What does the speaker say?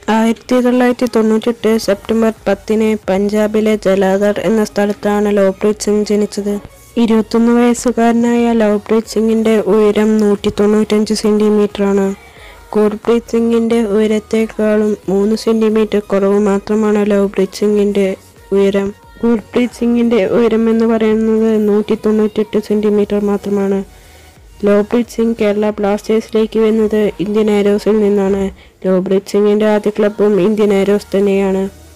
ആയിരത്തി തൊള്ളായിരത്തി തൊണ്ണൂറ്റെട്ട് സെപ്റ്റംബർ പത്തിന് പഞ്ചാബിലെ ജലാധർ എന്ന സ്ഥലത്താണ് ലവ്പ്രീത് സിംഗ് ജനിച്ചത് ഇരുപത്തൊന്ന് വയസ്സുകാരനായ ലവ്പ്രീത് സിംഗിന്റെ ഉയരം നൂറ്റി തൊണ്ണൂറ്റഞ്ച് സെന്റിമീറ്ററാണ് ഗുർപ്രീത് സിംഗിന്റെ ഉയരത്തെക്കാളും മൂന്ന് സെന്റിമീറ്റർ കുറവ് മാത്രമാണ് ലവ്പ്രീത് സിംഗിന്റെ ഉയരം ഗുർപ്രീത് സിംഗിന്റെ ഉയരം എന്ന് പറയുന്നത് നൂറ്റി തൊണ്ണൂറ്റെട്ട് സെന്റിമീറ്റർ മാത്രമാണ് ലോപ്രീത് സിംഗ് കേരള ബ്ലാസ്റ്റേഴ്സിലേക്ക് വരുന്നത് ഇന്ത്യൻ ആരോസിൽ നിന്നാണ് ലോപ്രീത് സിംഗിന്റെ ആദ്യ ക്ലബും ഇന്ത്യൻ ആരോസ് തന്നെയാണ്